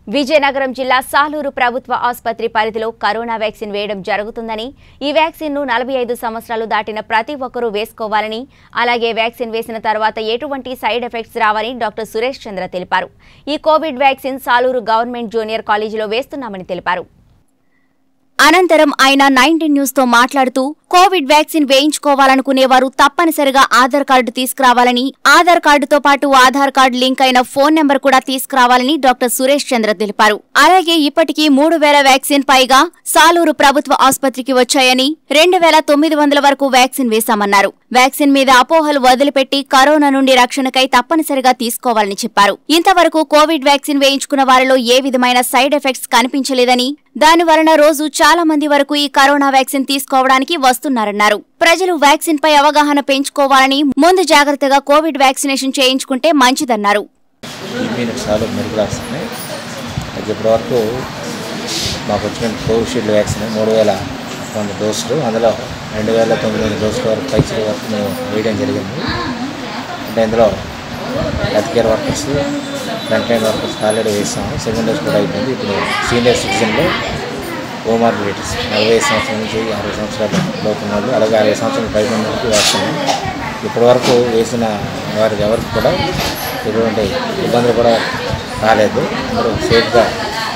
విజయనగరం జిల్లా సాలూరు ప్రభుత్వ ఆసుపత్రి పరిధిలో కరోనా వ్యాక్సిన్ వేయడం జరుగుతుందని ఈ వ్యాక్సిన్ను నలభై ఐదు సంవత్సరాలు దాటిన ప్రతి ఒక్కరూ వేసుకోవాలని అలాగే వ్యాక్సిన్ వేసిన తర్వాత ఎటువంటి సైడ్ ఎఫెక్ట్స్ రావని డాక్టర్ సురేష్ చంద్ర తెలిపారు ఈ Covid vaccine Saluru government junior కాలేజీలో వేస్తున్నామని తెలిపారు అనంతరం ఆయన నైన్టీన్ న్యూస్ తో మాట్లాడుతూ కోవిడ్ వ్యాక్సిన్ వేయించుకోవాలనుకునే వారు తప్పనిసరిగా ఆధార్ కార్డు తీసుకురావాలని ఆధార్ కార్డుతో పాటు ఆధార్ కార్డు లింక్ అయిన ఫోన్ నెంబర్ కూడా తీసుకురావాలని డాక్టర్ సురేష్ చంద్ర తెలిపారు అలాగే ఇప్పటికీ మూడు వేల వ్యాక్సిన్ పైగా సాలూరు ప్రభుత్వ ఆసుపత్రికి వచ్చాయని రెండు వేల తొమ్మిది వందల వరకు వ్యాక్సిన్ వేశామన్నారు వ్యాక్సిన్ మీద అపోహలు వదిలిపెట్టి కరోనా నుండి రక్షణకై తప్పనిసరిగా తీసుకోవాలని చెప్పారు ఇంతవరకు కోవిడ్ వ్యాక్సిన్ వేయించుకున్న వారిలో ఏ విధమైన సైడ్ ఎఫెక్ట్స్ కనిపించలేదని దాని వలన రోజు చాలా మంది వరకు ఈ కరోనా వ్యాక్సిన్ తీసుకోవడానికి వస్తున్నారన్నారు ప్రజలు వ్యాక్సిన్ పై అవగాహన పెంచుకోవాలని ముందు జాగ్రత్తగా కోవిడ్ వ్యాక్సినేషన్ చేయించుకుంటే మంచిదన్నారు ఇమ్యూనిటీ చాలా మెరుగు వస్తున్నాయి అయితే ఇప్పటివరకు మాకు వచ్చిన కోవిషీల్డ్ వ్యాక్సిన్ మూడు వేల వంద డోసులు అందులో రెండు వేల తొమ్మిది వందల డోసుల వరకు పైసల వరకు మేము వేయడం జరిగింది అంటే ఇందులో health care workers front line workers already వేసాము సెకండ్ డోస్ కూడా అయిపోయింది ఇప్పుడు సీనియర్ సిటిజన్లో ఓమార్బిలిటీస్ నలభై ఐదు సంవత్సరాల నుంచి అరవై సంవత్సరాల లోపు ఉన్న వాళ్ళు అలాగే అరవై సంవత్సరాల పైబడిన వాళ్ళకి వేస్తున్నాం ఇప్పటి వరకు వేసిన వారికి ఎవరికి కూడా ఎటువంటి ఇబ్బందులు కూడా రాలేదు అందరూ సేఫ్గా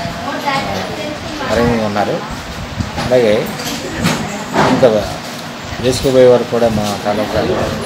అరేంజ్ ఉన్నారు అలాగే ఇంకా వేసుకోబోయే వారు కూడా మా తాలూకా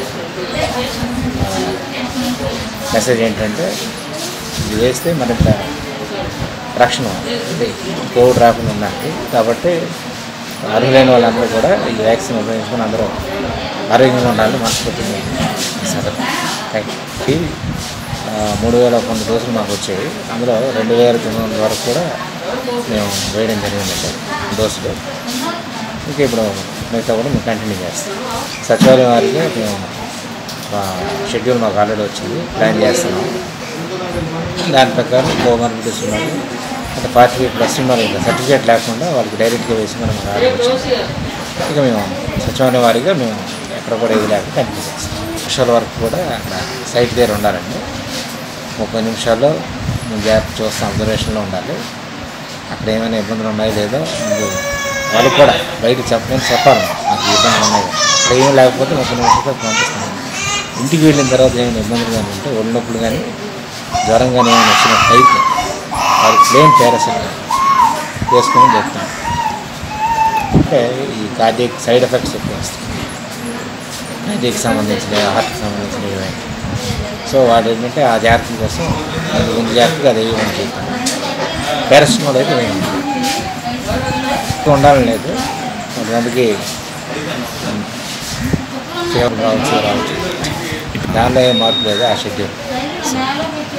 మెసేజ్ ఏంటంటే ఇది వేస్తే మరింత రక్షణ ఇది కోవిడ్ రాకుండా ఉన్నట్టు కాబట్టి అర్హులైన వాళ్ళందరూ కూడా ఈ వ్యాక్సిన్ ఉపయోగించుకొని అందరూ ఆరోగ్యంగా ఉండాలని మనస్ఫూర్తిగా థ్యాంక్ యూ మూడు వేల కొన్ని డోసులు మాకు వచ్చాయి అందులో రెండు వేల తొమ్మిది వందల వరకు కూడా మేము వేయడం జరిగిందండి డోసులు ఇంకా ఇప్పుడు మిగతా కూడా మేము కంటిన్యూ చేస్తాం సచివాలయం వారికి మేము షెడ్యూల్ మాకు ఆల్రెడీ వచ్చింది ప్లాన్ చేస్తున్నాం దాని ప్రకారం కోమార్బిలిటీస్ ఉన్నారు అంటే ఫార్టీ ఎయిట్ ప్లస్ ఉన్నారు ఇంకా సర్టిఫికేట్ లేకుండా వాళ్ళకి డైరెక్ట్గా వేసి మనం ఆర్డర్ వచ్చింది ఇక మేము సచివాలయం వారిగా మేము ఎక్కడ కూడా ఇది లేక కంటిన్యూ చేస్తాం నిమిషాల వరకు కూడా అక్కడ సైట్ దగ్గర ఉండాలండి ముప్పై నిమిషాల్లో మేము జాగ్రత్త చూస్తాం అబ్జర్వేషన్లో ఉండాలి అక్కడ ఏమైనా ఇబ్బందులు ఉన్నాయో లేదో ముందు వాళ్ళు కూడా బయటకు చెప్పని చెప్పాలి నాకు ఈ ఇబ్బందులు ఉన్నాయి అక్కడ ఏం లేకపోతే ముప్పై నిమిషాలు పంపిస్తాను ఇంటికి వెళ్ళిన తర్వాత ఏమైనా ఇబ్బందులు కానీ ఉంటే ఒళ్ళు నొప్పులు కానీ జ్వరం కానీ ఏమైనా వచ్చినట్లయితే వారు ప్లేన్ పారాసిటమాల్ వేసుకొని చెప్తాను అంటే ఈ కార్డియక్ సైడ్ ఎఫెక్ట్స్ ఎక్కువ వస్తాయి కార్డియక్ సంబంధించినవి హార్ట్కి సంబంధించినవి ఇవన్నీ సో వాడు ఏంటంటే ఆ జాగ్రత్తల కోసం ముందు ముందు జాగ్రత్తగా అది వేయమని చెప్తాను పారాసిటమాల్ అయితే వేయండి ఎక్కువ ఉండాలని లేదు కొంతమందికి ఫీవర్ రావచ్చు రావచ్చు దానిలో ఏం మార్పు లేదు ఆ షెడ్యూల్